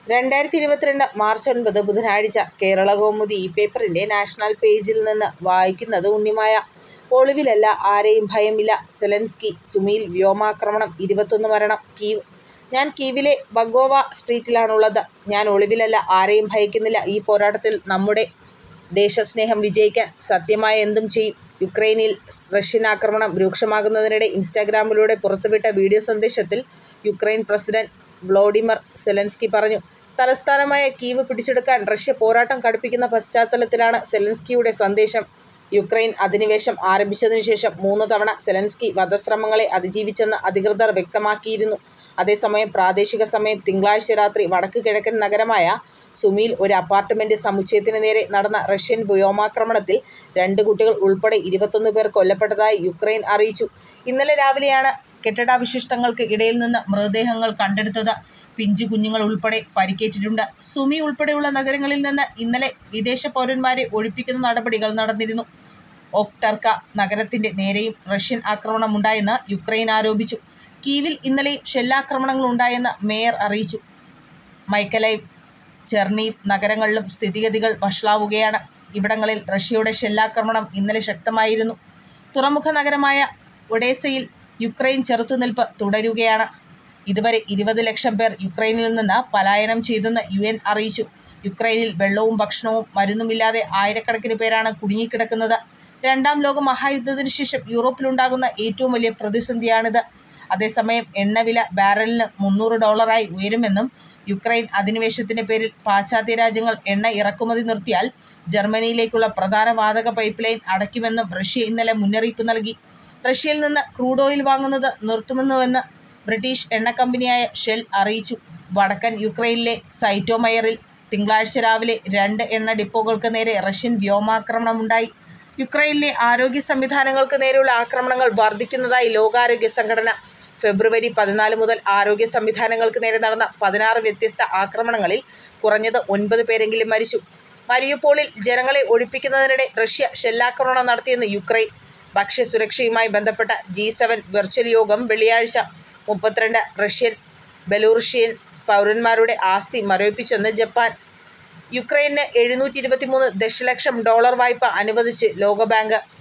രണ്ടായിരത്തി ഇരുപത്തിരണ്ട് മാർച്ച് ഒൻപത് ബുധനാഴ്ച കേരളകൗമുദി ഈ പേപ്പറിന്റെ നാഷണൽ പേജിൽ നിന്ന് വായിക്കുന്നത് ഉണ്ണിമായ. ഒളിവിലല്ല, ആരെയും ഭയമില്ല സെലൻസ്കി സുമിയിൽ വ്യോമാക്രമണം ഇരുപത്തൊന്ന് മരണം കീവ് ഞാൻ കീവിലെ ബഗോവ സ്ട്രീറ്റിലാണുള്ളത്. ഞാൻ ഒളിവിലല്ല, ആരെയും ഭയക്കുന്നില്ല. ഈ പോരാട്ടത്തിൽ നമ്മുടെ ദേശസ്നേഹം വിജയിക്കാൻ സത്യമായ എന്തും ചെയ്യും. യുക്രൈനിൽ റഷ്യൻ ആക്രമണം രൂക്ഷമാകുന്നതിനിടെ ഇൻസ്റ്റഗ്രാമിലൂടെ പുറത്തുവിട്ട വീഡിയോ സന്ദേശത്തിൽ യുക്രൈൻ പ്രസിഡന്റ് വ്ളോഡിമർ സെലൻസ്കി പറഞ്ഞു. തലസ്ഥാനമായ കീവ് പിടിച്ചെടുക്കാൻ റഷ്യ പോരാട്ടം കടുപ്പിക്കുന്ന പശ്ചാത്തലത്തിലാണ് സെലൻസ്കിയുടെ സന്ദേശം. യുക്രൈൻ അധിനിവേശം ആരംഭിച്ചതിനുശേഷം മൂന്ന് തവണ സെലൻസ്കി വധശ്രമങ്ങളെ അതിജീവിച്ചെന്ന് അധികൃതർ വ്യക്തമാക്കിയിരുന്നു. അതേസമയം പ്രാദേശിക സമയം തിങ്കളാഴ്ച രാത്രി വടക്ക് കിഴക്കൻ നഗരമായ സുമിയിൽ ഒരു അപ്പാർട്ട്മെന്റ് സമുച്ചയത്തിന് നേരെ നടന്ന റഷ്യൻ വ്യോമാക്രമണത്തിൽ രണ്ട് കുട്ടികൾ ഉൾപ്പെടെ ഇരുപത്തൊന്ന് പേർ കൊല്ലപ്പെട്ടതായി യുക്രൈൻ അറിയിച്ചു. ഇന്നലെ രാവിലെയാണ് കെട്ടിടാവശിഷ്ടങ്ങൾക്ക് ഇടയിൽ നിന്ന് മൃതദേഹങ്ങൾ കണ്ടെടുത്തത്. പിഞ്ചു കുഞ്ഞുങ്ങൾ ഉൾപ്പെടെ പരിക്കേറ്റിട്ടുണ്ട്. സുമി ഉൾപ്പെടെയുള്ള നഗരങ്ങളിൽ നിന്ന് ഇന്നലെ വിദേശ പൗരന്മാരെ ഒഴിപ്പിക്കുന്ന നടപടികൾ നടന്നിരുന്നു. ഒക്ടർക നഗരത്തിന്റെ നേരെയും റഷ്യൻ ആക്രമണമുണ്ടായെന്ന് യുക്രൈൻ ആരോപിച്ചു. കീവിൽ ഇന്നലെയും ഷെല്ലാക്രമണങ്ങളുണ്ടായെന്ന് മേയർ അറിയിച്ചു. മൈക്കലൈവ്, ചെർണീവ് നഗരങ്ങളിലും സ്ഥിതിഗതികൾ വഷളാവുകയാണ്. ഇവിടങ്ങളിൽ റഷ്യയുടെ ഷെല്ലാക്രമണം ഇന്നലെ ശക്തമായിരുന്നു. തുറമുഖ നഗരമായ ഒഡേസയിൽ യുക്രൈൻ ചെറുത്തുനിൽപ്പ് തുടരുകയാണ്. ഇതുവരെ ഇരുപത് ലക്ഷം പേർ യുക്രൈനിൽ നിന്ന് പലായനം ചെയ്തെന്ന് യുഎൻ അറിയിച്ചു. യുക്രൈനിൽ വെള്ളവും ഭക്ഷണവും മരുന്നുമില്ലാതെ ആയിരക്കണക്കിന് പേരാണ് കുടുങ്ങിക്കിടക്കുന്നത്. രണ്ടാം ലോകമഹായുദ്ധത്തിനുശേഷം യൂറോപ്പിലുണ്ടാകുന്ന ഏറ്റവും വലിയ പ്രതിസന്ധിയാണിത്. അതേസമയം എണ്ണവില ബാരലിന് മുന്നൂറ് ഡോളറായി ഉയരുമെന്നും യുക്രൈൻ അധിനിവേശത്തിന്റെ പേരിൽ പാശ്ചാത്യ രാജ്യങ്ങൾ എണ്ണ ഇറക്കുമതി നിർത്തിയാൽ ജർമ്മനിയിലേക്കുള്ള പ്രധാന വാതക പൈപ്പ് ലൈൻ അടയ്ക്കുമെന്നും റഷ്യ ഇന്നലെ മുന്നറിയിപ്പ് നൽകി. റഷ്യയിൽ നിന്ന് ക്രൂഡ് ഓയിൽ വാങ്ങുന്നത് നിർത്തുന്നുവെന്ന് ബ്രിട്ടീഷ് എണ്ണക്കമ്പനിയായ ഷെൽ അറിയിച്ചു. വടക്കൻ യുക്രൈനിലെ സൈറ്റോമയറിൽ തിങ്കളാഴ്ച രാവിലെ രണ്ട് എണ്ണ ഡിപ്പോകൾക്ക് നേരെ റഷ്യൻ വ്യോമാക്രമണമുണ്ടായി. യുക്രൈനിലെ ആരോഗ്യ സംവിധാനങ്ങൾക്ക് നേരെയുള്ള ആക്രമണങ്ങൾ വർധിക്കുന്നതായി ലോകാരോഗ്യ സംഘടന. ഫെബ്രുവരി പതിനാല് മുതൽ ആരോഗ്യ സംവിധാനങ്ങൾക്ക് നേരെ നടന്ന പതിനാറ് വ്യത്യസ്ത ആക്രമണങ്ങളിൽ കുറഞ്ഞത് ഒൻപത് പേരെങ്കിലും മരിച്ചു. മരിയുപോളിൽ ജനങ്ങളെ ഒഴിപ്പിക്കുന്നതിനിടെ റഷ്യ ഷെല്ലാക്രമണം നടത്തിയെന്ന് യുക്രൈൻ. ഭക്ഷ്യസുരക്ഷയുമായി ബന്ധപ്പെട്ട ജി സെവൻ വെർച്വൽ യോഗം വെള്ളിയാഴ്ച. മുപ്പത്തിരണ്ട് റഷ്യൻ, ബെലൂറഷ്യൻ പൗരന്മാരുടെ ആസ്തി മരവിപ്പിച്ചെന്ന് ജപ്പാൻ. യുക്രൈന് എഴുന്നൂറ്റി ഇരുപത്തിമൂന്ന് ദശലക്ഷം ഡോളർ വായ്പ അനുവദിച്ച് ലോകബാങ്ക്.